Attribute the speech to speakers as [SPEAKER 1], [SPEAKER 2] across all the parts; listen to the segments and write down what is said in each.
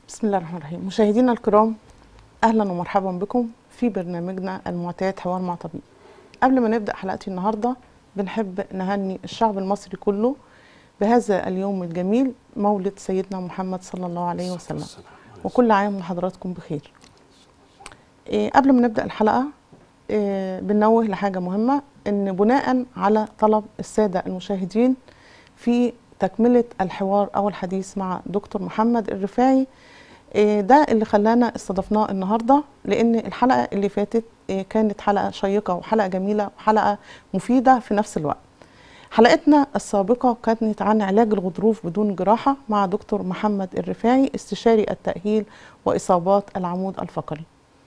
[SPEAKER 1] بسم الله الرحمن الرحيم مشاهدينا الكرام اهلا ومرحبا بكم في برنامجنا المعتاد حوار مع طبيب قبل ما نبدا حلقتي النهارده بنحب نهني الشعب المصري كله بهذا اليوم الجميل مولد سيدنا محمد صلى الله عليه وسلم وكل عام وحضراتكم بخير إيه قبل ما نبدا الحلقه إيه بننوه لحاجه مهمه ان بناء على طلب الساده المشاهدين في تكمله الحوار او الحديث مع دكتور محمد الرفاعي إيه ده اللي خلانا استضفناه النهارده لان الحلقه اللي فاتت إيه كانت حلقه شيقه وحلقه جميله وحلقه مفيده في نفس الوقت. حلقتنا السابقه كانت عن علاج الغضروف بدون جراحه مع دكتور محمد الرفاعي استشاري التاهيل واصابات العمود الفقري.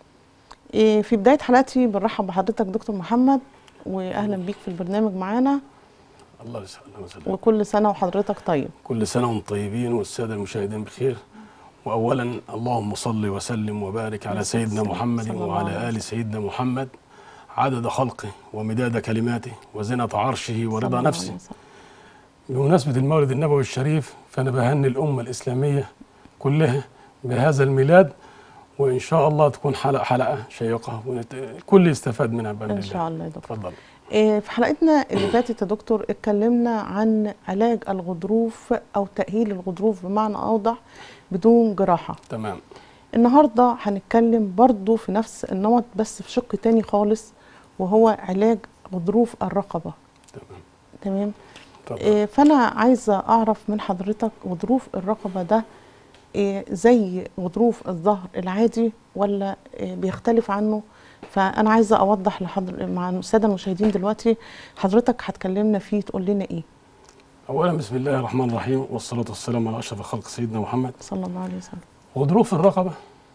[SPEAKER 1] إيه في بدايه حلقتي بنرحب بحضرتك دكتور محمد واهلا بيك في البرنامج معانا
[SPEAKER 2] الله يسلمك وسلم
[SPEAKER 1] وكل سنه وحضرتك طيب.
[SPEAKER 2] كل سنة وانتم طيبين والسادة المشاهدين بخير وأولا اللهم صل وسلم وبارك على سيدنا محمد
[SPEAKER 1] صلى الله عليه
[SPEAKER 2] وعلى آل سيدنا محمد عدد خلقه ومداد كلماته وزنة عرشه
[SPEAKER 1] صلى
[SPEAKER 2] ورضا
[SPEAKER 1] الله عليه
[SPEAKER 2] نفسه
[SPEAKER 1] وسلم.
[SPEAKER 2] بمناسبة المولد النبوي الشريف فأنا بهني الأمة الإسلامية كلها بهذا الميلاد وإن شاء الله تكون حلقة حلقة شيقة والكل يستفاد منها بإذن
[SPEAKER 1] ان
[SPEAKER 2] الله
[SPEAKER 1] شاء الله يا دكتور.
[SPEAKER 2] تفضل
[SPEAKER 1] إيه، في حلقتنا اللي فاتت يا دكتور اتكلمنا عن علاج الغضروف او تأهيل الغضروف بمعنى اوضح بدون جراحة
[SPEAKER 2] تمام
[SPEAKER 1] النهاردة هنتكلم برضو في نفس النمط بس في شق تاني خالص وهو علاج غضروف الرقبة
[SPEAKER 2] تمام
[SPEAKER 1] تمام
[SPEAKER 2] تفضل
[SPEAKER 1] إيه فانا عايزة اعرف من حضرتك غضروف الرقبة ده إيه زي غضروف الظهر العادي ولا إيه بيختلف عنه فانا عايزه اوضح لحضر مع الساده المشاهدين دلوقتي حضرتك هتكلمنا فيه تقول لنا ايه
[SPEAKER 2] أولا بسم الله الرحمن الرحيم والصلاة والسلام على أشرف خلق سيدنا محمد
[SPEAKER 1] صلى الله عليه وسلم
[SPEAKER 2] غضروف الرقبة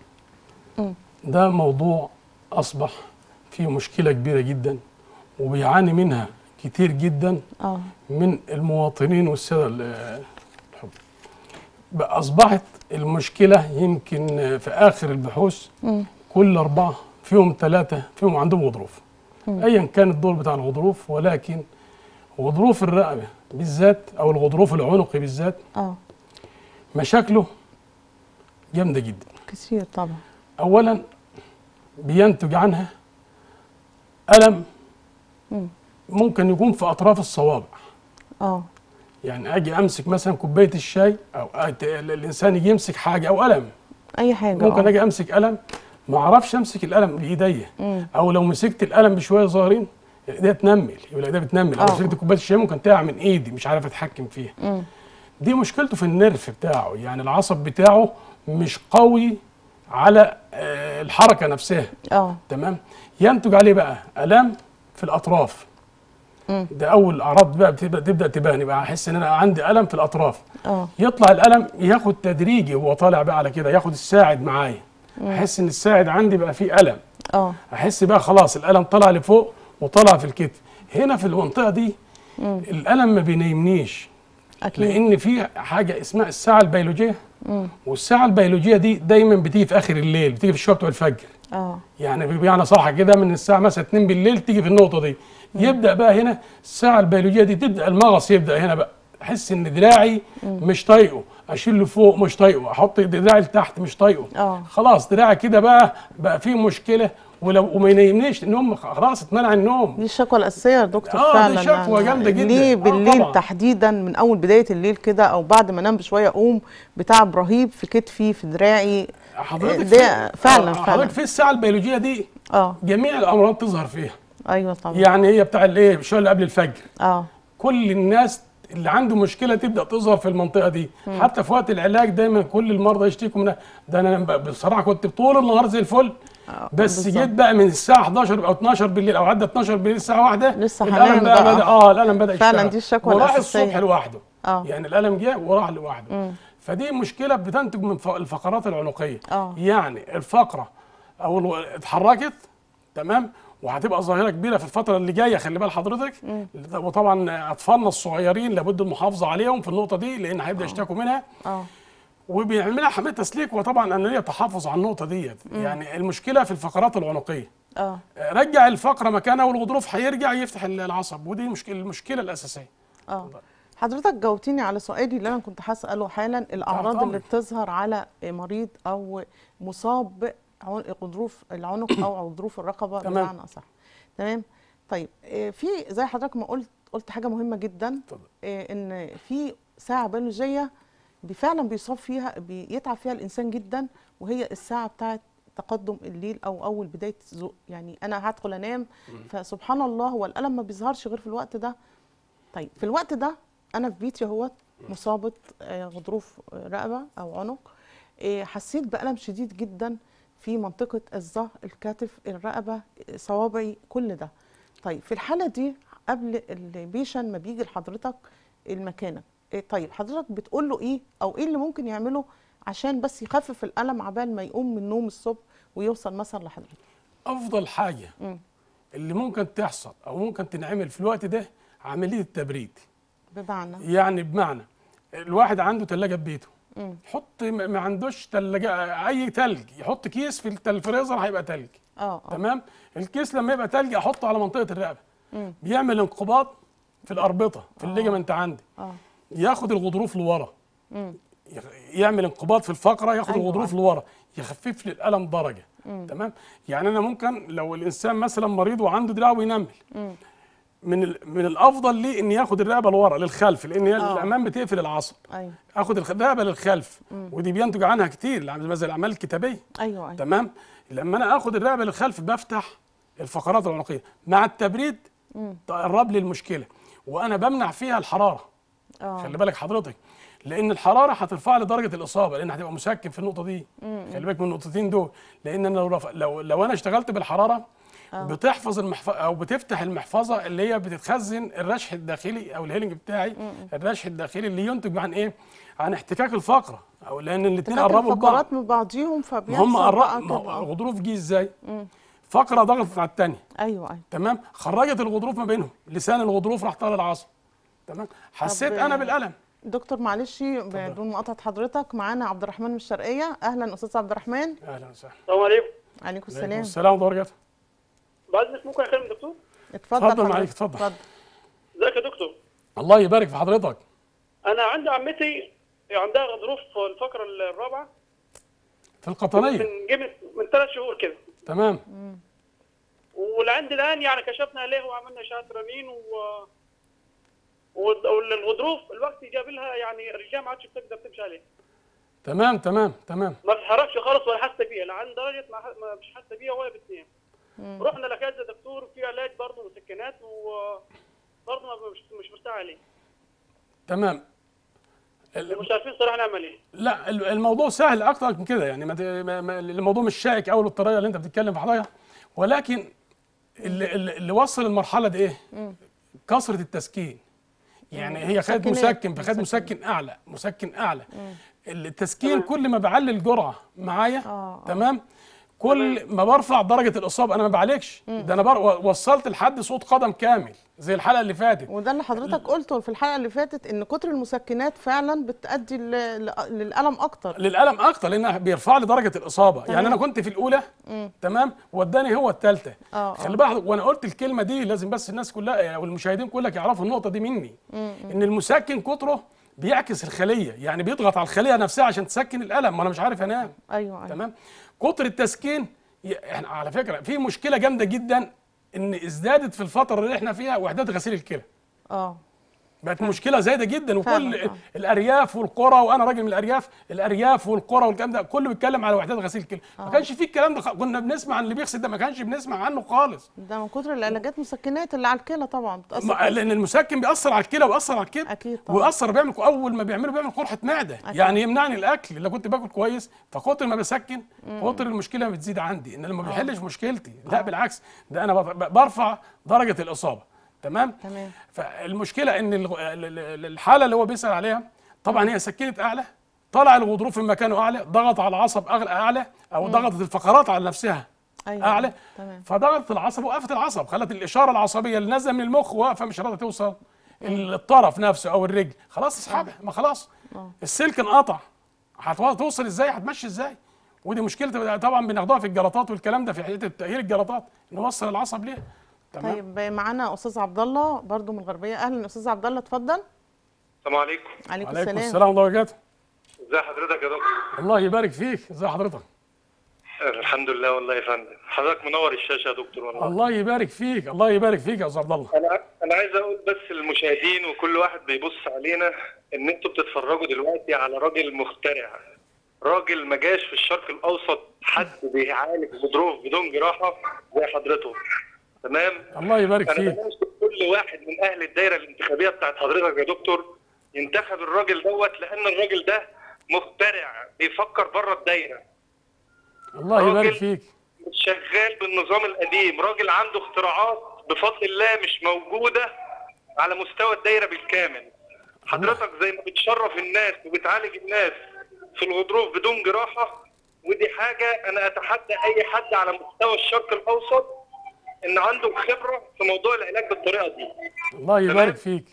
[SPEAKER 1] مم.
[SPEAKER 2] ده موضوع أصبح فيه مشكلة كبيرة جدا وبيعاني منها كتير جدا
[SPEAKER 1] اه
[SPEAKER 2] من المواطنين والسادة ال- الحب بقى أصبحت المشكلة يمكن في آخر البحوث
[SPEAKER 1] مم.
[SPEAKER 2] كل أربعة فيهم ثلاثة فيهم عندهم غضروف
[SPEAKER 1] مم.
[SPEAKER 2] أيا كان الدور بتاع الغضروف ولكن غضروف الرقبة بالذات أو الغضروف العنقي بالذات
[SPEAKER 1] اه
[SPEAKER 2] مشاكله جامدة جدا
[SPEAKER 1] كتير طبعا
[SPEAKER 2] اولا بينتج عنها الم
[SPEAKER 1] مم.
[SPEAKER 2] ممكن يكون في اطراف الصوابع
[SPEAKER 1] اه
[SPEAKER 2] يعني اجي امسك مثلا كوبايه الشاي او أت- الانسان يجي يمسك حاجه او قلم
[SPEAKER 1] اي حاجه
[SPEAKER 2] ممكن
[SPEAKER 1] آه.
[SPEAKER 2] اجي امسك قلم ما اعرفش امسك القلم بايديا
[SPEAKER 1] مم.
[SPEAKER 2] او لو مسكت القلم بشويه صغيرين ايديا تنمل يقول ايديا بتنمل او
[SPEAKER 1] آه.
[SPEAKER 2] مسكت كوبايه الشاي ممكن تقع من ايدي مش عارف اتحكم فيها
[SPEAKER 1] مم.
[SPEAKER 2] دي مشكلته في النرف بتاعه يعني العصب بتاعه مش قوي على آه، الحركه نفسها
[SPEAKER 1] اه
[SPEAKER 2] تمام ينتج عليه بقى الام في الاطراف
[SPEAKER 1] مم.
[SPEAKER 2] ده اول اعراض بقى بتبدا تبدا تبان يبقى احس ان انا عندي الم في الاطراف
[SPEAKER 1] اه
[SPEAKER 2] يطلع الالم ياخد تدريجي وهو طالع بقى على كده ياخد الساعد معايا احس ان الساعد عندي بقى فيه الم
[SPEAKER 1] اه
[SPEAKER 2] احس بقى خلاص الالم طلع لفوق وطلع في الكتف هنا في المنطقه دي
[SPEAKER 1] مم.
[SPEAKER 2] الالم ما بينيمنيش
[SPEAKER 1] اكيد
[SPEAKER 2] لان في حاجه اسمها الساعه البيولوجيه
[SPEAKER 1] مم.
[SPEAKER 2] والساعه البيولوجيه دي دايما بتيجي في اخر الليل بتيجي في الشويه بتوع الفجر
[SPEAKER 1] اه
[SPEAKER 2] يعني بمعنى صح كده من الساعه مثلا 2 بالليل تيجي في النقطه دي يبدا بقى هنا الساعه البيولوجيه دي تبدا المغص يبدا هنا بقى احس ان دراعي مش طايقه اشيل لفوق مش طايقه احط دراعي لتحت مش طايقه
[SPEAKER 1] اه
[SPEAKER 2] خلاص دراعي كده بقى بقى فيه مشكله ولو وما ينيمنيش النوم خلاص اتمنع النوم
[SPEAKER 1] دي الشكوى الاساسيه يا دكتور
[SPEAKER 2] آه، دي
[SPEAKER 1] فعلا
[SPEAKER 2] شكوى
[SPEAKER 1] أنا
[SPEAKER 2] جامدة جدا.
[SPEAKER 1] ليه
[SPEAKER 2] آه،
[SPEAKER 1] بالليل
[SPEAKER 2] طبعاً.
[SPEAKER 1] تحديدا من اول بدايه الليل كده او بعد ما انام بشويه اقوم بتعب رهيب في كتفي في دراعي
[SPEAKER 2] حضرتك
[SPEAKER 1] ده
[SPEAKER 2] في-
[SPEAKER 1] فعلاً،
[SPEAKER 2] آه،
[SPEAKER 1] فعلاً.
[SPEAKER 2] حضرتك في الساعه البيولوجيه دي
[SPEAKER 1] اه
[SPEAKER 2] جميع الامراض تظهر فيها
[SPEAKER 1] ايوه طبعا
[SPEAKER 2] يعني هي بتاع الايه الشويه اللي قبل الفجر
[SPEAKER 1] اه
[SPEAKER 2] كل الناس اللي عنده مشكله تبدا تظهر في المنطقه دي حتى في وقت العلاج دايما كل المرضى يشتكوا منها ده انا ب- بصراحه كنت طول النهار زي الفل
[SPEAKER 1] آه،
[SPEAKER 2] بس
[SPEAKER 1] بالظبط.
[SPEAKER 2] جيت بقى من الساعه 11 او 12 بالليل او عدى 12 بالليل الساعه 1
[SPEAKER 1] لسه
[SPEAKER 2] الالم
[SPEAKER 1] هنام
[SPEAKER 2] بقى
[SPEAKER 1] بقى.
[SPEAKER 2] بدا اه الالم بدا
[SPEAKER 1] فعلاً
[SPEAKER 2] يشتغل
[SPEAKER 1] دي الشكوى
[SPEAKER 2] وراح
[SPEAKER 1] الأساسية.
[SPEAKER 2] الصبح لوحده
[SPEAKER 1] اه
[SPEAKER 2] يعني الالم جه وراح لوحده
[SPEAKER 1] مم.
[SPEAKER 2] فدي مشكله بتنتج من ف- الفقرات العنقيه
[SPEAKER 1] آه.
[SPEAKER 2] يعني الفقره او الو- اتحركت تمام وهتبقى ظاهره كبيره في الفتره اللي جايه خلي بال حضرتك وطبعا اطفالنا الصغيرين لابد المحافظه عليهم في النقطه دي لان هيبدا يشتكوا منها
[SPEAKER 1] اه
[SPEAKER 2] وبيعملها حمايه تسليك وطبعا انا ليا تحفظ على النقطه ديت يعني المشكله في الفقرات العنقيه
[SPEAKER 1] اه
[SPEAKER 2] رجع الفقره مكانها والغضروف هيرجع يفتح العصب ودي المشكله المشكله الاساسيه
[SPEAKER 1] اه حضرتك جاوبتني على سؤالي اللي انا كنت هساله حالا الاعراض اللي
[SPEAKER 2] أمرك.
[SPEAKER 1] بتظهر على مريض او مصاب عن- غضروف العنق او غضروف الرقبه
[SPEAKER 2] تمام.
[SPEAKER 1] بمعنى اصح تمام طيب آه، في زي حضرتك ما قلت قلت حاجه مهمه جدا
[SPEAKER 2] اتفضل.
[SPEAKER 1] آه، ان في ساعه بيولوجيه بي- فعلا بيصاب فيها بيتعب فيها الانسان جدا وهي الساعه بتاعه تقدم الليل او اول بدايه ذوق يعني انا هدخل انام فسبحان الله هو الالم ما بيظهرش غير في الوقت ده طيب في الوقت ده انا في بيتي اهوت مصابه آه، غضروف آه، رقبه او عنق آه، حسيت بالم شديد جدا في منطقه الظهر الكتف الرقبه آه، صوابعي كل ده طيب في الحاله دي قبل البيشن ما بيجي لحضرتك المكانك إيه طيب حضرتك بتقول له ايه او ايه اللي ممكن يعمله عشان بس يخفف الالم عبال ما يقوم من النوم الصبح ويوصل مثلا لحضرتك
[SPEAKER 2] افضل حاجه
[SPEAKER 1] مم.
[SPEAKER 2] اللي ممكن تحصل او ممكن تنعمل في الوقت ده عمليه التبريد
[SPEAKER 1] بمعنى
[SPEAKER 2] يعني بمعنى الواحد عنده ثلاجه في بيته
[SPEAKER 1] مم.
[SPEAKER 2] يحط ما ما عندوش ثلاجه اي ثلج يحط كيس في التل- الفريزر هيبقى ثلج
[SPEAKER 1] اه اه
[SPEAKER 2] تمام الكيس لما يبقى ثلج احطه على منطقه الرقبه
[SPEAKER 1] مم.
[SPEAKER 2] بيعمل انقباض في الاربطه في الليجمنت عندي
[SPEAKER 1] اه
[SPEAKER 2] ياخد الغضروف لورا
[SPEAKER 1] مم.
[SPEAKER 2] يخ- يعمل انقباض في الفقره ياخد
[SPEAKER 1] أيوة،
[SPEAKER 2] الغضروف لورا يخفف لي الالم درجه تمام يعني انا ممكن لو الانسان مثلا مريض وعنده دراع وينمل
[SPEAKER 1] مم.
[SPEAKER 2] من ال- من الافضل ليه ان ياخد الرقبه لورا للخلف لان هي
[SPEAKER 1] آه.
[SPEAKER 2] الامام بتقفل العصب
[SPEAKER 1] ايوه
[SPEAKER 2] اخد الخ- الرقبه للخلف ودي بينتج عنها كتير عامل زي الاعمال الكتابيه
[SPEAKER 1] ايوه ايوه
[SPEAKER 2] تمام لما انا اخد الرقبه للخلف بفتح الفقرات العنقيه مع التبريد تقرب لي المشكله وانا بمنع فيها الحراره
[SPEAKER 1] اه
[SPEAKER 2] خلي بالك حضرتك لان الحراره هترفع لي درجه الاصابه لان هتبقى مسكن في النقطه دي خلي بالك من النقطتين دول لان انا لو رف... لو لو انا اشتغلت بالحراره بتحفظ المحفظه او بتفتح المحفظه اللي هي بتتخزن الرشح الداخلي او الهيلنج بتاعي الرشح الداخلي اللي ينتج عن ايه عن احتكاك الفقره او لان الاثنين
[SPEAKER 1] تكاد
[SPEAKER 2] قربوا لبعض
[SPEAKER 1] الفقرات من بعضيهم فبيحصل
[SPEAKER 2] هم
[SPEAKER 1] بقى
[SPEAKER 2] قرب
[SPEAKER 1] كده.
[SPEAKER 2] ما
[SPEAKER 1] آه.
[SPEAKER 2] هو الغضروف جه ازاي فقره ضغطت على الثانيه
[SPEAKER 1] ايوه ايوه
[SPEAKER 2] تمام خرجت الغضروف ما بينهم لسان الغضروف راح طالع العصب تمام حسيت
[SPEAKER 1] طب-
[SPEAKER 2] انا بالالم
[SPEAKER 1] دكتور معلش بدون مقاطعه حضرتك معانا عبد الرحمن من الشرقيه اهلا استاذ عبد الرحمن
[SPEAKER 2] اهلا وسهلا
[SPEAKER 3] السلام عليكم
[SPEAKER 1] عليكم
[SPEAKER 2] عليكم
[SPEAKER 1] السلام
[SPEAKER 2] السلام ورحمه الله وبركاته
[SPEAKER 3] بعد اذنك ممكن اكلم الدكتور
[SPEAKER 1] اتفضل
[SPEAKER 2] اتفضل
[SPEAKER 1] حضرتك.
[SPEAKER 2] معاك، اتفضل.
[SPEAKER 3] ازيك يا دكتور
[SPEAKER 2] الله يبارك في حضرتك
[SPEAKER 3] انا عندي عمتي عندها غضروف في الفقره الرابعه
[SPEAKER 2] في القطنيه
[SPEAKER 3] من جيب من ثلاث شهور كده
[SPEAKER 2] تمام
[SPEAKER 3] والعند الان يعني كشفنا عليه وعملنا اشعه رنين و والغضروف الوقت جاب لها يعني الرجال ما عادش بتقدر تمشي عليه
[SPEAKER 2] تمام تمام تمام
[SPEAKER 3] ما بتتحركش خالص ولا حاسه بيها لعند درجه ما ح- ما مش حاسه بيها ولا بتنام رحنا لكذا دكتور في علاج برضه مسكنات وبرضه ما- مش مش مرتاح عليه
[SPEAKER 2] تمام ال-
[SPEAKER 3] ومش عارفين صراحه نعمل ايه
[SPEAKER 2] لا ال- الموضوع سهل اكتر من كده يعني ما ت- ما- ما- الموضوع مش شائك قوي بالطريقه اللي انت بتتكلم في حضرتك ولكن اللي, اللي اللي وصل المرحله دي ايه؟ كثره التسكين يعني هي خدت
[SPEAKER 1] مسكنات.
[SPEAKER 2] مسكن فخد مسكن اعلى مسكن اعلى التسكين كل ما بعلي الجرعه معايا
[SPEAKER 1] آه، آه.
[SPEAKER 2] تمام كل ما برفع درجه الاصابه انا ما بعالجش ده انا بر... وصلت لحد صوت قدم كامل زي الحلقه اللي فاتت
[SPEAKER 1] وده اللي حضرتك قلته في الحلقه اللي فاتت ان كتر المسكنات فعلا بتؤدي ل- ل- للالم اكتر
[SPEAKER 2] للالم اكتر لانه بيرفع لي درجه الاصابه
[SPEAKER 1] تمام.
[SPEAKER 2] يعني انا كنت في الاولى تمام وداني هو الثالثه
[SPEAKER 1] آه، آه.
[SPEAKER 2] خلي بالك وانا قلت الكلمه دي لازم بس الناس كلها او المشاهدين كلها يعرفوا النقطه دي مني ان المسكن كتره بيعكس الخليه يعني بيضغط على الخليه نفسها عشان تسكن الالم وانا مش عارف انام
[SPEAKER 1] ايوه ايوه
[SPEAKER 2] تمام كتر التسكين ي- احنا على فكره في مشكله جامده جدا ان ازدادت في الفتره اللي احنا فيها وحدات غسيل الكلى
[SPEAKER 1] اه
[SPEAKER 2] بقت مشكله زايده جدا وكل
[SPEAKER 1] فعلاً، آه.
[SPEAKER 2] الارياف والقرى وانا راجل من الارياف الارياف والقرى والكلام ده كله بيتكلم على وحدات غسيل الكلى ما كانش فيه الكلام ده خ- كنا بنسمع عن اللي بيغسل ده ما كانش بنسمع عنه خالص
[SPEAKER 1] ده من كتر العلاجات مسكنات اللي على الكلى طبعا بتاثر
[SPEAKER 2] ما- لان المسكن بيأثر على الكلى ويأثر على الكبد
[SPEAKER 1] أكيد طبعاً.
[SPEAKER 2] ويأثر بيعمل اول ما بيعمله بيعمل قرحه معده
[SPEAKER 1] أكيد.
[SPEAKER 2] يعني يمنعني الاكل اللي كنت باكل كويس فكتر ما بسكن كتر المشكله بتزيد عندي ان لما بيحلش مشكلتي لا بالعكس ده انا بر- برفع درجه الاصابه تمام
[SPEAKER 1] تمام.
[SPEAKER 2] فالمشكله ان الغ- ال- ال- الحاله اللي هو بيسال عليها طبعا هي سكنت اعلى طلع الغضروف في مكانه اعلى ضغط على العصب أغلى اعلى او ضغطت الفقرات على نفسها
[SPEAKER 1] أيوة.
[SPEAKER 2] اعلى
[SPEAKER 1] تمام.
[SPEAKER 2] فضغطت العصب وقفت العصب خلت الاشاره العصبيه اللي نازله من المخ واقفه مش راضيه توصل الطرف نفسه او الرجل خلاص اسحبها ما خلاص السلك انقطع هتوصل ازاي هتمشي ازاي ودي مشكله طبعا بناخدوها في الجلطات والكلام ده في حته تاهيل الجلطات نوصل العصب ليه تمام
[SPEAKER 1] طيب معانا استاذ عبد الله برضو من الغربيه اهلا استاذ عبد الله اتفضل
[SPEAKER 3] السلام عليكم
[SPEAKER 1] عليكم
[SPEAKER 2] عليكم
[SPEAKER 1] السلام
[SPEAKER 2] السلام ورحمه الله وبركاته
[SPEAKER 3] ازي حضرتك يا دكتور
[SPEAKER 2] الله يبارك فيك ازي حضرتك
[SPEAKER 3] الحمد لله والله يا فندم حضرتك منور الشاشه يا دكتور والله
[SPEAKER 2] الله يبارك فيك الله يبارك فيك يا استاذ عبد الله
[SPEAKER 3] انا انا عايز اقول بس للمشاهدين وكل واحد بيبص علينا ان انتوا بتتفرجوا دلوقتي على راجل مخترع راجل ما جاش في الشرق الاوسط حد بيعالج غضروف بدون جراحه زي حضرته تمام
[SPEAKER 2] الله يبارك
[SPEAKER 3] انا
[SPEAKER 2] فيك
[SPEAKER 3] بناشد كل واحد من اهل الدايره الانتخابيه بتاعت حضرتك يا دكتور ينتخب الراجل دوت لان الراجل ده مخترع بيفكر بره الدايره
[SPEAKER 2] الله يبارك
[SPEAKER 3] راجل.
[SPEAKER 2] فيك
[SPEAKER 3] مش شغال بالنظام القديم راجل عنده اختراعات بفضل الله مش موجوده على مستوى الدايره بالكامل حضرتك زي ما بتشرف الناس وبتعالج الناس في الغضروف بدون جراحه ودي حاجه انا اتحدى اي حد على مستوى الشرق الاوسط ان عنده خبره في موضوع العلاج بالطريقه دي
[SPEAKER 2] الله يبارك فيك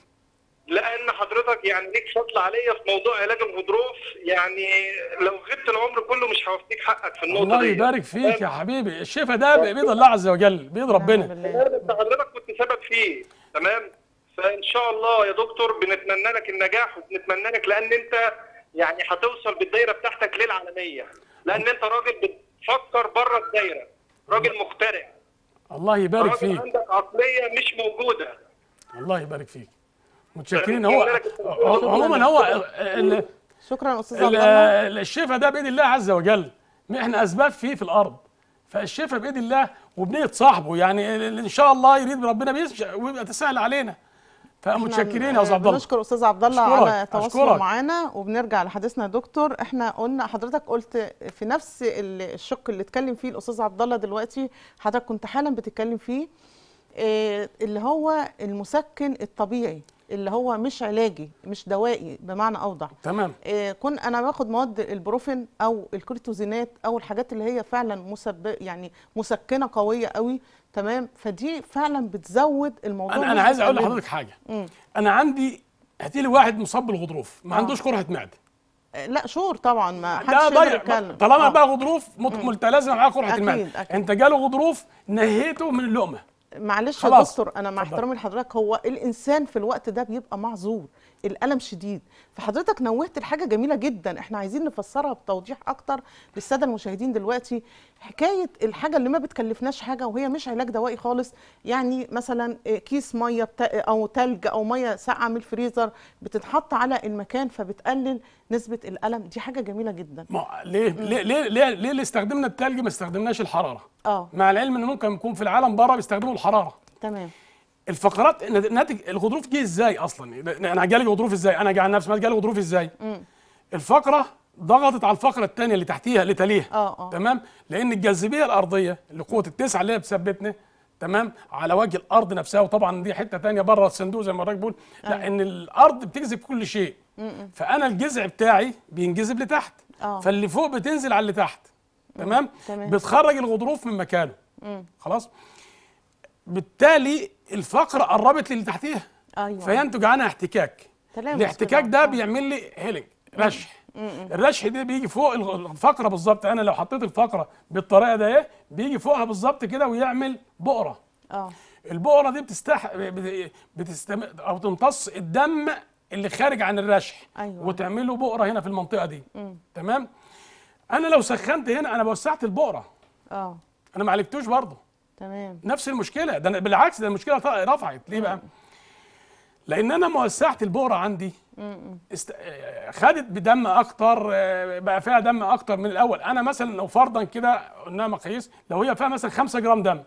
[SPEAKER 3] لان حضرتك يعني ليك فضل عليا في موضوع علاج الغضروف يعني لو غبت العمر كله مش هوفيك حقك في النقطه
[SPEAKER 2] الله
[SPEAKER 3] دي
[SPEAKER 2] يبارك فيك يا حبيبي الشفاء ده بيد الله عز وجل بيد ربنا
[SPEAKER 1] نعم بالله.
[SPEAKER 3] لا، انت حضرتك كنت سبب فيه تمام فان شاء الله يا دكتور بنتمنى لك النجاح وبنتمنى لك لان انت يعني هتوصل بالدايره بتاعتك للعالميه لان انت راجل بتفكر بره الدايره راجل مخترع
[SPEAKER 2] الله يبارك
[SPEAKER 3] راجل
[SPEAKER 2] فيك
[SPEAKER 3] عندك عقليه مش موجوده
[SPEAKER 2] الله يبارك فيك متشكرين هو
[SPEAKER 3] شكراً.
[SPEAKER 2] عموما هو ال-
[SPEAKER 1] شكرا استاذ
[SPEAKER 2] ال-
[SPEAKER 1] عبد الله
[SPEAKER 2] الشفاء ده بايد الله عز وجل ما احنا اسباب فيه في الارض فالشفاء بايد الله وبنيه صاحبه يعني ال- ان شاء الله يريد ربنا بيسمع ويبقى تسهل علينا فمتشكرين يا استاذ عبد الله
[SPEAKER 1] بنشكر استاذ عبد الله
[SPEAKER 2] أشكرك،
[SPEAKER 1] على تواصله
[SPEAKER 2] أشكرك.
[SPEAKER 1] معانا وبنرجع لحديثنا يا دكتور احنا قلنا حضرتك قلت في نفس ال- الشق اللي اتكلم فيه الاستاذ عبد الله دلوقتي حضرتك كنت حالا بتتكلم فيه آه، اللي هو المسكن الطبيعي اللي هو مش علاجي مش دوائي بمعنى اوضح
[SPEAKER 2] تمام
[SPEAKER 1] آه، كون انا باخد مواد البروفين او الكورتيزونات او الحاجات اللي هي فعلا مسبب يعني مسكنه قويه قوي تمام فدي فعلا بتزود الموضوع
[SPEAKER 2] انا انا
[SPEAKER 1] مش
[SPEAKER 2] عايز اقول
[SPEAKER 1] بتقلله.
[SPEAKER 2] لحضرتك حاجه انا عندي هاتي لي واحد مصاب بالغضروف ما
[SPEAKER 1] آه.
[SPEAKER 2] عندوش قرحه معده
[SPEAKER 1] آه، لا شور طبعا ما حدش
[SPEAKER 2] ده
[SPEAKER 1] يقدر
[SPEAKER 2] ضيع
[SPEAKER 1] يتكلم
[SPEAKER 2] طالما
[SPEAKER 1] آه.
[SPEAKER 2] بقى غضروف مت- ملتزم معاه قرحه
[SPEAKER 1] أكيد،
[SPEAKER 2] المعده
[SPEAKER 1] أكيد.
[SPEAKER 2] انت جاله غضروف نهيته من اللقمه
[SPEAKER 1] معلش يا
[SPEAKER 2] خلاص.
[SPEAKER 1] دكتور انا مع
[SPEAKER 2] اتفضل.
[SPEAKER 1] احترامي لحضرتك هو الانسان في الوقت ده بيبقى معذور الالم شديد فحضرتك نوهت لحاجه جميله جدا احنا عايزين نفسرها بتوضيح اكتر للساده المشاهدين دلوقتي حكايه الحاجه اللي ما بتكلفناش حاجه وهي مش علاج دوائي خالص يعني مثلا آه، كيس ميه بتا... او تلج او ميه ساقعه من الفريزر بتتحط على المكان فبتقلل نسبه الالم دي حاجه جميله جدا
[SPEAKER 2] ما ليه ليه ليه ليه, ليه اللي استخدمنا التلج ما استخدمناش الحراره
[SPEAKER 1] اه
[SPEAKER 2] مع العلم ان ممكن يكون في العالم بره بيستخدموا الحراره
[SPEAKER 1] تمام
[SPEAKER 2] الفقرات النت- ناتج الغضروف جه ازاي اصلا انا جالي غضروف ازاي انا جاي عن نفسي ما جالي غضروف ازاي الفقره ضغطت على الفقره الثانيه اللي تحتيها اللي تليها
[SPEAKER 1] آه، آه.
[SPEAKER 2] تمام لان الجاذبيه الارضيه اللي قوه التسعه اللي هي بتثبتنا تمام على وجه الارض نفسها وطبعا دي حته تانية بره الصندوق زي ما الراجل بيقول لا ان الارض بتجذب كل شيء فانا الجذع بتاعي بينجذب لتحت
[SPEAKER 1] آه.
[SPEAKER 2] فاللي فوق بتنزل على اللي تحت تمام
[SPEAKER 1] تمام.
[SPEAKER 2] بتخرج الغضروف من مكانه خلاص بالتالي الفقره قربت للي تحتيها
[SPEAKER 1] ايوه
[SPEAKER 2] فينتج عنها احتكاك
[SPEAKER 1] تلامس
[SPEAKER 2] الاحتكاك
[SPEAKER 1] كده.
[SPEAKER 2] ده
[SPEAKER 1] آه.
[SPEAKER 2] بيعمل لي هيلينج رشح الرشح ده بيجي فوق الغ- الفقره بالظبط انا لو حطيت الفقره بالطريقه ده ايه بيجي فوقها بالظبط كده ويعمل بقره
[SPEAKER 1] اه
[SPEAKER 2] البقره دي بتستح بت- بتستم... او تمتص الدم اللي خارج عن الرشح
[SPEAKER 1] أيوة.
[SPEAKER 2] وتعمل له بقره هنا في المنطقه دي تمام انا لو سخنت هنا انا وسعت البقره
[SPEAKER 1] اه
[SPEAKER 2] انا ما عالجتوش برضه
[SPEAKER 1] تمام
[SPEAKER 2] نفس المشكله ده أنا- بالعكس ده المشكله ط- رفعت ليه بقى لان انا موسعت البقره عندي است... آه، خدت بدم اكتر آه، بقى فيها دم اكتر من الاول انا مثلا لو فرضا كده قلنا مقاييس لو هي فيها مثلا 5 جرام دم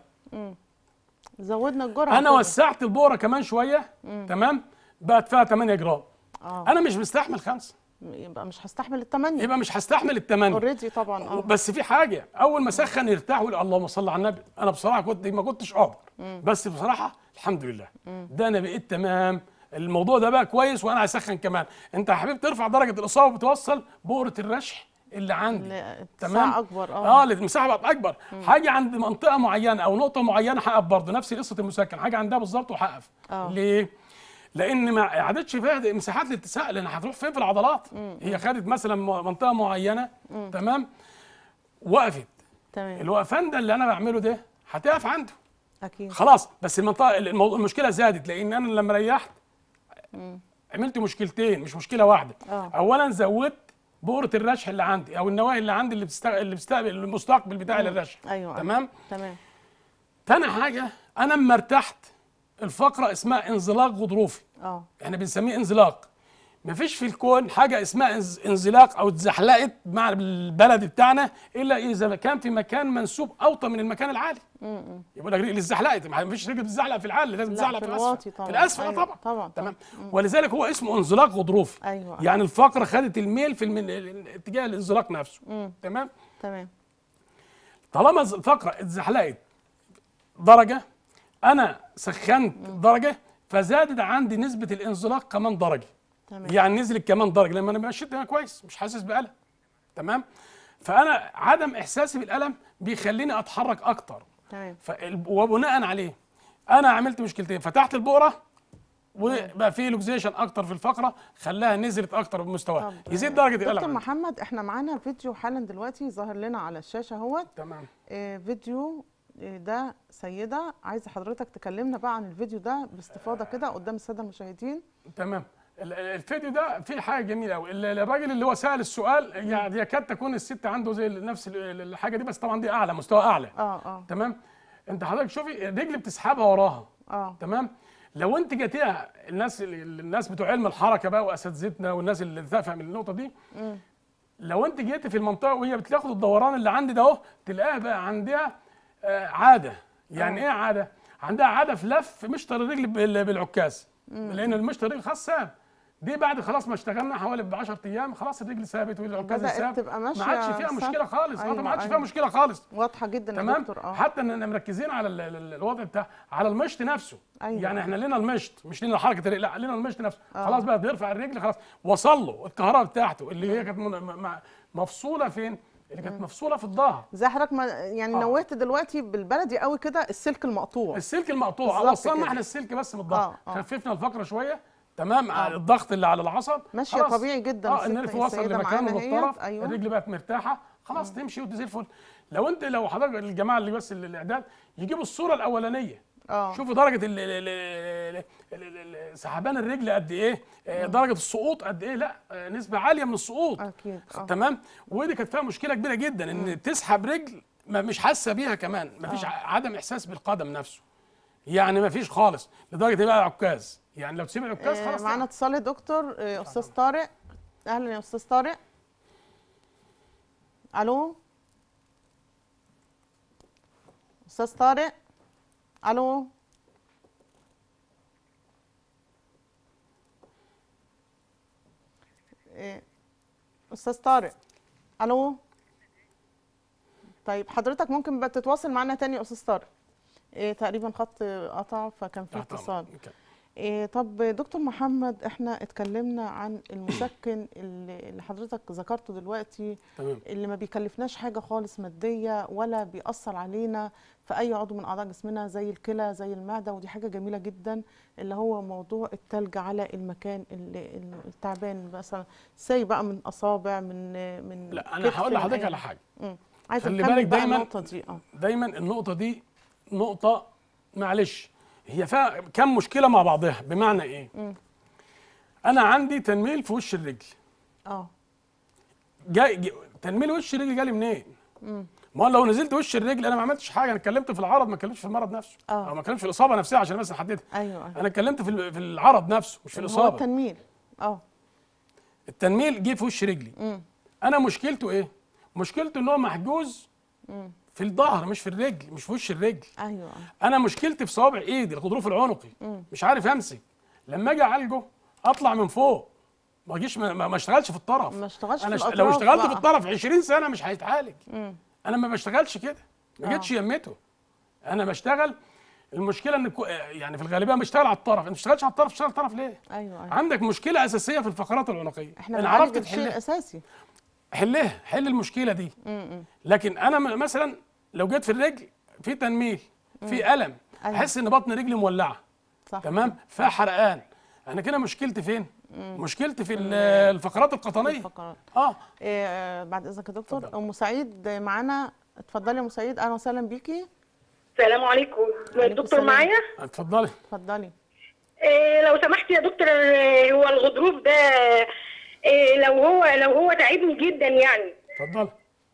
[SPEAKER 1] زودنا الجرعه
[SPEAKER 2] انا
[SPEAKER 1] كده.
[SPEAKER 2] وسعت البقره كمان شويه تمام بقت فيها 8 جرام
[SPEAKER 1] اه
[SPEAKER 2] انا مش مستحمل خمسه
[SPEAKER 1] يبقى مش هستحمل الثمانيه
[SPEAKER 2] يبقى مش هستحمل الثمانيه
[SPEAKER 1] اوريدي طبعا اه
[SPEAKER 2] بس في حاجه اول ما سخن يرتاح ويقول اللهم صل على النبي انا بصراحه كنت ما كنتش قادر بس بصراحه الحمد لله ده انا بقيت تمام الموضوع ده بقى كويس وانا هسخن كمان انت يا حبيبي ترفع درجه الاصابه وبتوصل بؤره الرشح اللي عندي
[SPEAKER 1] ل-
[SPEAKER 2] تمام
[SPEAKER 1] اتساع أكبر، آه.
[SPEAKER 2] اه المساحه بقت اكبر حاجه عند منطقه معينه او نقطه معينه هقف برضه نفس قصه المسكن حاجه عندها بالظبط وهقف
[SPEAKER 1] آه.
[SPEAKER 2] ليه لان ما عادتش فيها مساحات للاتساع لان هتروح فين في العضلات هي خدت مثلا م- منطقه معينه تمام وقفت
[SPEAKER 1] تمام
[SPEAKER 2] الوقفان ده اللي انا بعمله ده هتقف عنده
[SPEAKER 1] اكيد
[SPEAKER 2] خلاص بس المنطقه الموضوع المشكله زادت لان انا لما ريحت عملت مشكلتين مش مشكله واحده
[SPEAKER 1] آه.
[SPEAKER 2] اولا زودت بؤره الرشح اللي عندي او النواهي اللي عندي اللي بتستقبل اللي بتستقبل المستقبل بتاعي للرشح
[SPEAKER 1] ايوه
[SPEAKER 2] تمام
[SPEAKER 1] تمام
[SPEAKER 2] تاني حاجه انا اما ارتحت الفقره اسمها انزلاق غضروفي
[SPEAKER 1] اه
[SPEAKER 2] احنا بنسميه انزلاق مفيش في الكون حاجه اسمها انز- انزلاق او اتزحلقت بمعنى بالبلدي بتاعنا الا اذا كان في مكان منسوب اوطى من المكان العالي يقول لك رجلي اتزحلقت ما فيش رجل بتتزحلق في العالي لازم
[SPEAKER 1] لا،
[SPEAKER 2] تتزحلق
[SPEAKER 1] في
[SPEAKER 2] في
[SPEAKER 1] الواطي
[SPEAKER 2] الاسفل
[SPEAKER 1] طبعاً.
[SPEAKER 2] في الاسفل آه
[SPEAKER 1] أيوة،
[SPEAKER 2] طبعا
[SPEAKER 1] طبعاً،
[SPEAKER 2] تمام ولذلك هو اسمه انزلاق غضروفي
[SPEAKER 1] أيوة.
[SPEAKER 2] يعني الفقره خدت الميل في المن... اتجاه الانزلاق نفسه تمام
[SPEAKER 1] تمام
[SPEAKER 2] طالما ز- الفقره اتزحلقت درجه انا سخنت درجه فزادت عندي نسبه الانزلاق كمان درجه
[SPEAKER 1] تمام
[SPEAKER 2] يعني نزلت كمان درجه لما انا مشيت انا كويس مش حاسس بالم تمام فانا عدم احساسي بالالم بيخليني اتحرك اكتر
[SPEAKER 1] تمام
[SPEAKER 2] فال- وبناء عليه انا عملت مشكلتين فتحت البقره وبقى في لوكزيشن اكتر في الفقره خلاها نزلت اكتر بمستواها
[SPEAKER 1] طب،
[SPEAKER 2] يزيد درجه
[SPEAKER 1] دكتور
[SPEAKER 2] الالم عندي.
[SPEAKER 1] محمد احنا معانا فيديو حالا دلوقتي ظاهر لنا على الشاشه اهوت
[SPEAKER 2] تمام
[SPEAKER 1] آه، فيديو آه، ده سيده عايزه حضرتك تكلمنا بقى عن الفيديو ده باستفاضه كده قدام الساده المشاهدين
[SPEAKER 2] تمام ال- ال- الفيديو ده فيه حاجه جميله قوي الراجل اللي هو سال السؤال يعني يكاد تكون الست عنده زي نفس ال- ال- الحاجه دي بس طبعا دي اعلى مستوى اعلى
[SPEAKER 1] اه اه
[SPEAKER 2] تمام انت حضرتك شوفي الرجل بتسحبها وراها
[SPEAKER 1] اه
[SPEAKER 2] تمام لو انت جاتيها الناس الناس بتوع علم الحركه بقى واساتذتنا والناس اللي تفهم النقطه دي لو انت جيتي في المنطقه وهي بتاخد الدوران اللي عندي ده اهو تلاقيها بقى عندها آه عاده يعني ايه عاده عندها عاده في لف مشطر الرجل بال- بالعكاز لان المشطر الرجل خلاص ساب دي بعد خلاص ما اشتغلنا حوالي ب 10 ايام خلاص الرجل ثابت والعكاز
[SPEAKER 1] بدأت
[SPEAKER 2] ثابت
[SPEAKER 1] تبقى
[SPEAKER 2] ما
[SPEAKER 1] ماشية
[SPEAKER 2] عادش فيها
[SPEAKER 1] صح؟
[SPEAKER 2] مشكله خالص
[SPEAKER 1] أيوة،
[SPEAKER 2] أيوة ما عادش فيها
[SPEAKER 1] أيوة.
[SPEAKER 2] مشكله خالص
[SPEAKER 1] واضحه جدا يا
[SPEAKER 2] تمام
[SPEAKER 1] دكتور اه
[SPEAKER 2] حتى اننا مركزين على ال- ال- الوضع بتاع على المشط نفسه
[SPEAKER 1] أيوة.
[SPEAKER 2] يعني احنا لنا المشط مش لنا حركه الرجل لا لنا المشط نفسه
[SPEAKER 1] آه.
[SPEAKER 2] خلاص بقى بيرفع الرجل خلاص وصل له الكهرباء بتاعته اللي هي كانت من- م- م- مفصوله فين اللي كانت مفصوله في الظهر
[SPEAKER 1] زي حضرتك ما يعني
[SPEAKER 2] آه.
[SPEAKER 1] نوهت دلوقتي بالبلدي قوي كده السلك المقطوع
[SPEAKER 2] السلك المقطوع
[SPEAKER 1] بالظبط
[SPEAKER 2] وصلنا
[SPEAKER 1] كده.
[SPEAKER 2] احنا السلك بس من الظهر
[SPEAKER 1] آه، آه.
[SPEAKER 2] خففنا الفقره شويه تمام على الضغط اللي على العصب
[SPEAKER 1] ماشية
[SPEAKER 2] خلاص.
[SPEAKER 1] طبيعي جدا
[SPEAKER 2] اه
[SPEAKER 1] الست-
[SPEAKER 2] النرف وصل
[SPEAKER 1] السيدة
[SPEAKER 2] لمكانه
[SPEAKER 1] معانا اهيت،
[SPEAKER 2] بالطرف
[SPEAKER 1] أيوة.
[SPEAKER 2] الرجل بقت مرتاحه خلاص تمشي وزي الفل لو انت لو حضرتك الجماعه اللي بس ال- الاعداد يجيبوا الصوره الاولانيه
[SPEAKER 1] اه
[SPEAKER 2] شوفوا درجه ال- ال- ال- ال- ال- سحبان الرجل قد ايه آه، درجه السقوط قد ايه لا آه، نسبه عاليه من السقوط
[SPEAKER 1] اكيد اه
[SPEAKER 2] تمام ودي كانت فيها مشكله كبيره جدا ان تسحب رجل ما مش حاسه بيها كمان ما فيش عدم احساس بالقدم نفسه يعني ما فيش خالص لدرجه يبقى عكاز يعني لو تسيب العكاز
[SPEAKER 1] آه،
[SPEAKER 2] خلاص
[SPEAKER 1] معانا اتصال يا دكتور آه، استاذ طارق اهلا يا استاذ طارق الو استاذ طارق الو آه، استاذ طارق الو طيب حضرتك ممكن بقى تتواصل معانا تاني يا استاذ طارق إيه تقريبا خط قطع فكان في
[SPEAKER 2] تحت
[SPEAKER 1] اتصال
[SPEAKER 2] أمرك.
[SPEAKER 1] إيه طب دكتور محمد احنا اتكلمنا عن المسكن اللي اللي حضرتك ذكرته دلوقتي
[SPEAKER 2] تمام
[SPEAKER 1] اللي ما بيكلفناش حاجة خالص مادية ولا بيأثر علينا في أي عضو من أعضاء جسمنا زي الكلى زي المعدة ودي حاجة جميلة جدا اللي هو موضوع التلج على المكان اللي اللي التعبان مثلا سي بقى من أصابع من من
[SPEAKER 2] لا انا
[SPEAKER 1] كتف،
[SPEAKER 2] هقول
[SPEAKER 1] من
[SPEAKER 2] لحضرتك
[SPEAKER 1] أي-
[SPEAKER 2] على حاجه
[SPEAKER 1] مم. عايزة
[SPEAKER 2] خلي
[SPEAKER 1] أتكلم
[SPEAKER 2] بالك
[SPEAKER 1] بقى
[SPEAKER 2] دايماً-
[SPEAKER 1] النقطة دي اه
[SPEAKER 2] دايما النقطه دي نقطه معلش هي فيها كم مشكله مع بعضها بمعنى ايه انا عندي تنميل في وش الرجل
[SPEAKER 1] اه
[SPEAKER 2] جاي جاي- تنميل وش الرجل جالي منين ما هو لو نزلت وش الرجل انا ما عملتش حاجه انا اتكلمت في العرض ما اتكلمتش في المرض نفسه
[SPEAKER 1] آه.
[SPEAKER 2] او ما اتكلمتش في الاصابه نفسها عشان بس نحددها
[SPEAKER 1] أيوه أيوه
[SPEAKER 2] انا اتكلمت في ال- في العرض نفسه مش في
[SPEAKER 1] اللي هو
[SPEAKER 2] الاصابه
[SPEAKER 1] التنميل اه
[SPEAKER 2] التنميل جه في وش رجلي
[SPEAKER 1] مم.
[SPEAKER 2] انا مشكلته ايه مشكلته ان هو محجوز في الظهر مش في الرجل مش في وش الرجل
[SPEAKER 1] أيوه
[SPEAKER 2] انا مشكلتي في صوابع ايدي الغضروف العنقي مش عارف امسك لما اجي اعالجه اطلع من فوق ما اجيش ما, ما ما اشتغلش في الطرف
[SPEAKER 1] ما اشتغلش في
[SPEAKER 2] انا اشت- لو
[SPEAKER 1] الأطراف
[SPEAKER 2] اشتغلت
[SPEAKER 1] بقى.
[SPEAKER 2] في الطرف 20 سنه مش هيتعالج
[SPEAKER 1] مم.
[SPEAKER 2] انا ما بشتغلش كده ما
[SPEAKER 1] آه.
[SPEAKER 2] جيتش يمته انا بشتغل المشكله ان كو- يعني في الغالبيه بشتغل على الطرف انت ما بتشتغلش على الطرف تشتغل الطرف ليه
[SPEAKER 1] أيوه أيوه
[SPEAKER 2] عندك مشكله اساسيه في الفقرات العنقيه
[SPEAKER 1] احنا
[SPEAKER 2] ان
[SPEAKER 1] بنعالج
[SPEAKER 2] عرفت
[SPEAKER 1] الشيء
[SPEAKER 2] تحلها
[SPEAKER 1] الأساسي
[SPEAKER 2] حلها حل المشكله دي
[SPEAKER 1] مم.
[SPEAKER 2] لكن انا م- مثلا لو جيت في الرجل في تنميل في الم
[SPEAKER 1] أيوة.
[SPEAKER 2] احس ان بطن رجلي مولعه
[SPEAKER 1] صح
[SPEAKER 2] تمام فيها حرقان انا كده مشكلتي فين مشكلتي في ال- الفقرات القطنيه
[SPEAKER 1] الفقرات
[SPEAKER 2] اه
[SPEAKER 1] إيه آه، بعد اذنك يا دكتور
[SPEAKER 2] اتفضل.
[SPEAKER 1] ام سعيد معانا اتفضلي يا ام سعيد اهلا وسهلا بيكي
[SPEAKER 4] السلام عليكم
[SPEAKER 1] عليكم
[SPEAKER 4] الدكتور
[SPEAKER 1] السلام.
[SPEAKER 4] معايا
[SPEAKER 2] اتفضلي
[SPEAKER 1] اتفضلي
[SPEAKER 4] إيه لو سمحت يا دكتور إيه هو الغضروف ده إيه لو هو لو هو تعبني جدا يعني
[SPEAKER 2] اتفضل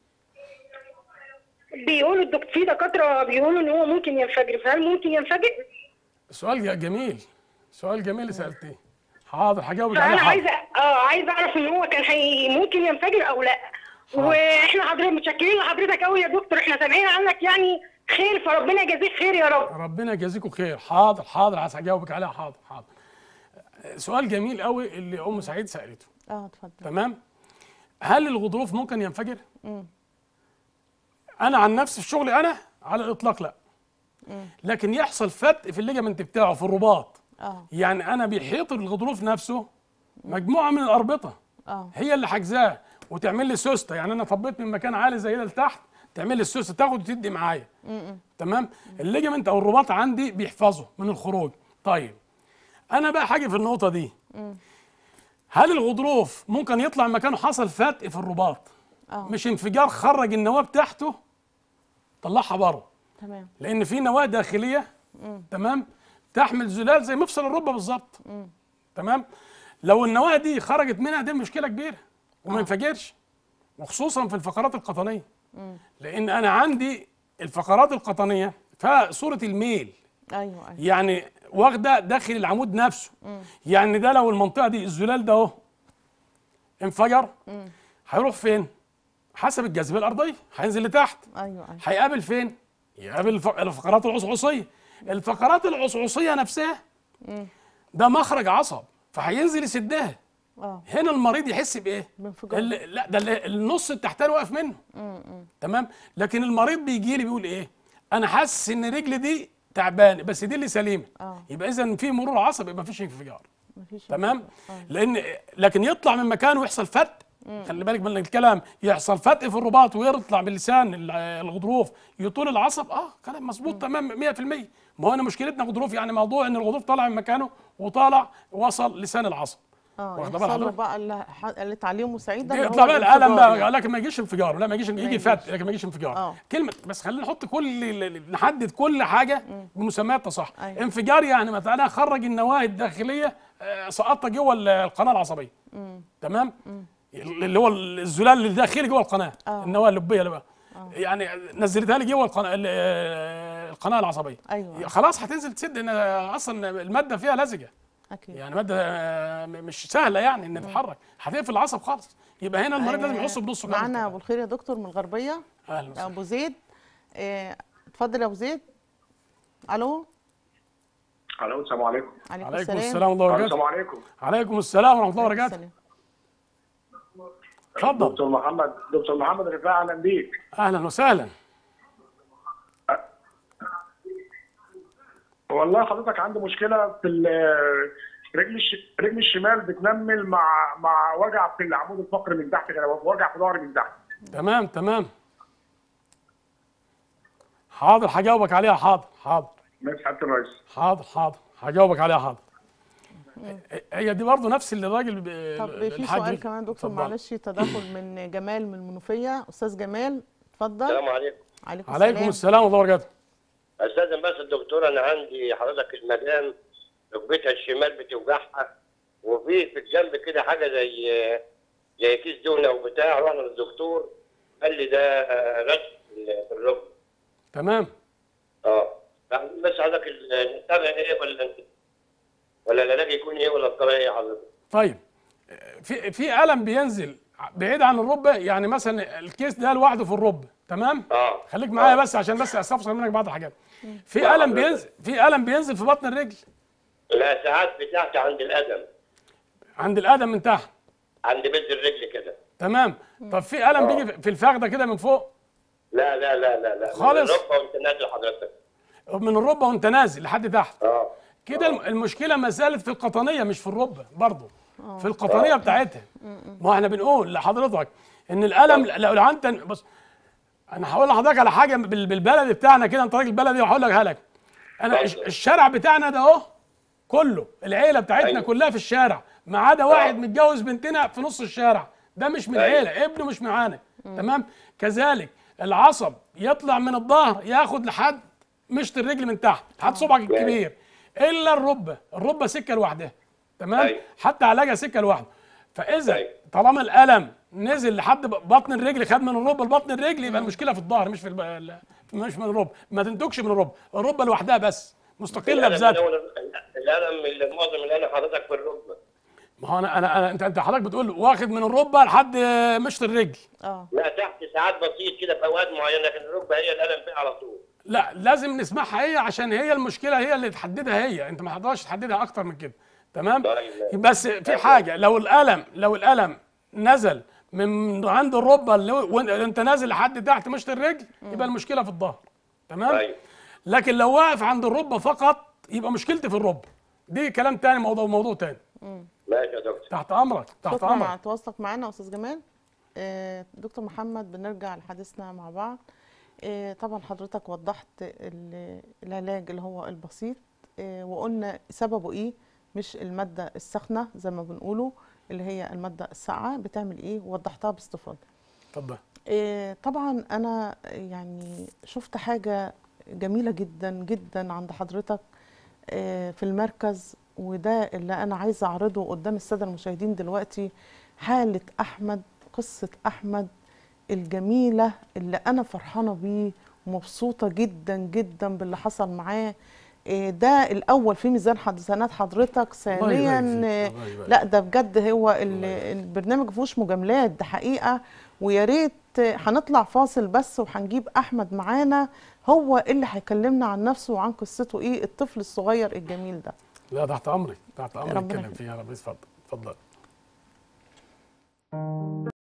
[SPEAKER 4] بيقولوا الدكتور في دكاتره بيقولوا ان هو ممكن ينفجر فهل ممكن ينفجر؟
[SPEAKER 2] سؤال ج- جميل سؤال جميل اللي سالتيه حاضر هجاوبك عليه
[SPEAKER 4] فانا
[SPEAKER 2] حاضر
[SPEAKER 4] عايزه اه عايزه اعرف ان هو كان حي... ممكن ينفجر او لا واحنا حضرتك متشكرين لحضرتك قوي يا دكتور احنا سامعين عنك يعني خير فربنا يجازيك خير يا رب
[SPEAKER 2] ربنا يجازيكم خير حاضر حاضر عايز هجاوبك عليها حاضر حاضر سؤال جميل قوي اللي ام سعيد سالته
[SPEAKER 1] اه اتفضل
[SPEAKER 2] تمام هل الغضروف ممكن ينفجر انا عن نفسي في شغلي انا على الاطلاق لا لكن يحصل فتق في الليجمنت بتاعه في الرباط
[SPEAKER 1] اه
[SPEAKER 2] يعني انا بيحيط الغضروف نفسه مجموعه من الاربطه
[SPEAKER 1] اه
[SPEAKER 2] هي اللي حاجزاه وتعمل لي سوسته يعني انا طبيت من مكان عالي زي ده لتحت تعمل لي السوسته تاخد وتدي معايا تمام الليجمنت او الرباط عندي بيحفظه من الخروج طيب انا بقى حاجه في النقطه دي هل الغضروف ممكن يطلع مكانه حصل فتق في الرباط
[SPEAKER 1] اه
[SPEAKER 2] مش انفجار خرج النواه بتاعته طلعها بره
[SPEAKER 1] تمام
[SPEAKER 2] لان في نواه داخليه تمام تحمل زلال زي مفصل الركبه بالظبط تمام لو النواه دي خرجت منها دي مشكله كبيره وما ينفجرش وخصوصا في الفقرات القطنيه لان انا عندي الفقرات القطنيه فيها صوره الميل
[SPEAKER 1] ايوه ايوه
[SPEAKER 2] يعني واخده داخل العمود نفسه يعني ده لو المنطقه دي الزلال ده اهو انفجر هيروح فين حسب الجاذبيه الارضيه هينزل لتحت
[SPEAKER 1] ايوه ايوه
[SPEAKER 2] هيقابل فين؟ يقابل الف- الفقرات العصعصيه الفقرات العصعصيه نفسها ده مخرج عصب فهينزل يسدها
[SPEAKER 1] اه
[SPEAKER 2] هنا المريض يحس بايه؟
[SPEAKER 1] بانفجار.
[SPEAKER 2] ال- لا ده ال- النص التحتاني واقف منه تمام لكن المريض بيجي لي بيقول ايه؟ انا حاسس ان رجلي دي تعبانه بس دي اللي سليمه
[SPEAKER 1] آه.
[SPEAKER 2] يبقى اذا في مرور عصبي يبقى مفيش انفجار
[SPEAKER 1] مفيش
[SPEAKER 2] تمام
[SPEAKER 1] انفجار.
[SPEAKER 2] لان لكن يطلع من مكانه ويحصل فتق خلي بالك من الكلام يحصل فتق في الرباط ويطلع باللسان ال- الغضروف يطول العصب اه كلام مظبوط تمام 100% ما هو انا مشكلتنا غضروف يعني موضوع ان الغضروف طالع من مكانه وطالع وصل لسان العصب
[SPEAKER 1] اه
[SPEAKER 2] واخده بال
[SPEAKER 1] يحصل له
[SPEAKER 2] حضرتك؟
[SPEAKER 1] بقى اللي ح- اللي تعليمه سعيد اللي هو
[SPEAKER 2] يطلع بقى الالم
[SPEAKER 1] الانفجار
[SPEAKER 2] بقى
[SPEAKER 1] يعني.
[SPEAKER 2] لكن ما يجيش انفجار لا ما يجيش يجي
[SPEAKER 1] يجيش.
[SPEAKER 2] فتق لكن ما يجيش انفجار
[SPEAKER 1] آه.
[SPEAKER 2] كلمه بس خلينا نحط كل نحدد كل حاجه بمسمياتها صح
[SPEAKER 1] أيوة.
[SPEAKER 2] انفجار يعني مثلا انا اخرج النواه الداخليه آه، سقطت جوه ال- القناه العصبيه تمام اللي هو الزلال الداخلي جوه القناه
[SPEAKER 1] آه.
[SPEAKER 2] النواه اللبيه اللي بقى يعني نزلتها لي جوه القناه ال- آه، القناه العصبيه
[SPEAKER 1] أيوة.
[SPEAKER 2] خلاص هتنزل تسد ان اصلا الماده فيها لزجه
[SPEAKER 1] اكيد
[SPEAKER 2] يعني ماده آه، م- مش سهله يعني ان تتحرك هتقفل العصب خالص يبقى هنا المريض لازم يحس بنص كده.
[SPEAKER 1] معانا ابو الخير يا دكتور من الغربيه
[SPEAKER 2] اهلا وسهلا
[SPEAKER 1] ابو زيد آه، اتفضل يا ابو زيد الو
[SPEAKER 5] الو السلام عليكم
[SPEAKER 1] عليكم,
[SPEAKER 2] عليكم
[SPEAKER 1] السلام
[SPEAKER 2] السلام ورحمه الله
[SPEAKER 5] السلام
[SPEAKER 2] وبركاته
[SPEAKER 5] عليكم
[SPEAKER 2] عليكم السلام ورحمه الله
[SPEAKER 1] عليكم
[SPEAKER 2] وبركاته
[SPEAKER 1] السلام.
[SPEAKER 2] اتفضل
[SPEAKER 5] دكتور محمد دكتور محمد رفاعي اهلا بيك
[SPEAKER 2] اهلا وسهلا
[SPEAKER 5] والله حضرتك عندي مشكله في ال- رجل الش... رجل الشمال بتنمل مع مع وجع في العمود الفقري من تحت كده وجع في ظهري من تحت
[SPEAKER 2] تمام تمام حاضر هجاوبك عليها حاضر حاضر
[SPEAKER 5] ماشي حضرتك الرئيس
[SPEAKER 2] حاضر حاضر هجاوبك عليها حاضر هي دي برضه نفس اللي الراجل ب-
[SPEAKER 1] طب في
[SPEAKER 2] الحاج
[SPEAKER 1] سؤال كمان دكتور
[SPEAKER 2] اتفضل.
[SPEAKER 1] معلش تدخل من جمال من المنوفيه استاذ جمال اتفضل
[SPEAKER 6] السلام عليكم
[SPEAKER 1] عليكم
[SPEAKER 2] عليكم السلام ورحمه الله وبركاته
[SPEAKER 6] استاذن بس الدكتور انا عندي حضرتك المدام ركبتها الشمال بتوجعها وفي في الجنب كده حاجه زي زي كيس دهن او بتاع رحنا للدكتور قال لي ده آه، رشح في الركبه
[SPEAKER 2] تمام
[SPEAKER 6] اه يعني بس حضرتك ال- نتابع ايه ولا ولا العلاج يكون ايه ولا الطريقه ايه حضرتك؟
[SPEAKER 2] طيب في في الم بينزل بعيد عن الركبه يعني مثلا الكيس ده لوحده في الركبه تمام
[SPEAKER 6] اه
[SPEAKER 2] خليك معايا
[SPEAKER 6] آه.
[SPEAKER 2] بس عشان بس استفسر منك بعض الحاجات في
[SPEAKER 6] مع
[SPEAKER 2] الم
[SPEAKER 6] حضرتك.
[SPEAKER 2] بينزل في الم بينزل في بطن الرجل
[SPEAKER 6] لا ساعات بتاعتي عند القدم
[SPEAKER 2] عند القدم من تحت
[SPEAKER 6] عند بز الرجل كده
[SPEAKER 2] تمام طب في الم
[SPEAKER 6] آه.
[SPEAKER 2] بيجي في الفخده كده من فوق
[SPEAKER 6] لا لا لا لا لا
[SPEAKER 2] خالص؟
[SPEAKER 6] من الركبه وانت نازل حضرتك
[SPEAKER 2] من الركبه وانت نازل لحد تحت
[SPEAKER 6] اه
[SPEAKER 2] كده الم- المشكله ما زالت في القطنيه مش في الركبه برضه في القطنيه بتاعتها ما احنا بنقول لحضرتك ان الالم لو لو انت بص انا هقول لحضرتك على حاجه بال- بالبلدي بتاعنا كده انت راجل بلدي وهقول لك لك انا الش-
[SPEAKER 6] اتفضل.
[SPEAKER 2] الشارع بتاعنا ده اهو كله العيله بتاعتنا
[SPEAKER 6] أيوة.
[SPEAKER 2] كلها في الشارع ما عدا واحد
[SPEAKER 6] آه.
[SPEAKER 2] متجوز بنتنا في نص الشارع ده مش من
[SPEAKER 6] أيوة.
[SPEAKER 2] العيله ابنه مش معانا تمام كذلك العصب يطلع من الظهر ياخد لحد مشط الرجل من تحت لحد صبعك الكبير الا الركبه الركبه سكه لوحدها تمام
[SPEAKER 6] أيوة.
[SPEAKER 2] حتى علاجها سكه لوحده فاذا
[SPEAKER 6] أيوة.
[SPEAKER 2] طالما الالم نزل لحد ب- بطن الرجل خد من الركبه لبطن الرجل يبقى المشكله في الظهر مش في الب... ال- مش من الركبه ما تنتجش من الركبه الركبه لوحدها بس مستقله
[SPEAKER 6] الألم
[SPEAKER 2] بذاتها
[SPEAKER 6] الأول- الالم اللي معظم الالم حضرتك في الركبه
[SPEAKER 2] ما هو انا انا, أنا انت انت حضرتك بتقول واخد من الركبه لحد مشط الرجل
[SPEAKER 1] اه
[SPEAKER 6] لا تحت ساعات بسيط كده في اوقات معينه لكن الركبه هي الالم فيها على طول
[SPEAKER 2] لا لازم نسمعها هي عشان هي المشكله هي اللي تحددها هي انت ما تقدرش تحددها اكتر من كده تمام
[SPEAKER 6] طيب.
[SPEAKER 2] بس في حاجه لو الالم لو الالم نزل من عند الركبه اللي هو- وانت انت نازل لحد تحت مشط الرجل يبقى المشكله في الظهر تمام
[SPEAKER 6] أيوة.
[SPEAKER 2] لكن لو واقف عند الركبه فقط يبقى مشكلتي في الركبه دي كلام تاني موضوع موضوع تاني
[SPEAKER 6] ماشي يا دكتور
[SPEAKER 2] تحت امرك تحت
[SPEAKER 1] شكرا
[SPEAKER 2] امرك
[SPEAKER 1] على تواصلك معنا استاذ جمال آه، دكتور محمد بنرجع لحديثنا مع بعض آه، طبعا حضرتك وضحت ال- العلاج اللي هو البسيط آه، وقلنا سببه ايه مش المادة السخنة زي ما بنقوله اللي هي المادة الساقعة بتعمل ايه ووضحتها باستفاضة
[SPEAKER 2] اتفضل
[SPEAKER 1] إيه، طبعا انا يعني شفت حاجه جميله جدا جدا عند حضرتك إيه، في المركز وده اللي انا عايزه اعرضه قدام الساده المشاهدين دلوقتي حاله احمد قصه احمد الجميله اللي انا فرحانه بيه ومبسوطه جدا جدا باللي حصل معاه إيه، ده الاول في ميزان حسنات حضرتك ثانيا
[SPEAKER 2] يبارك فيك،
[SPEAKER 1] إيه،
[SPEAKER 2] الله يبارك
[SPEAKER 1] لا ده بجد هو ال- البرنامج مفيهوش مجاملات ده حقيقه ويا ريت هنطلع فاصل بس وهنجيب احمد معانا هو اللي هيكلمنا عن نفسه وعن قصته ايه الطفل الصغير الجميل ده
[SPEAKER 2] لا تحت امرك تحت امرك
[SPEAKER 1] ربنا
[SPEAKER 2] اتكلم
[SPEAKER 1] يخليك.
[SPEAKER 2] فيها يا رب اتفضل اتفضل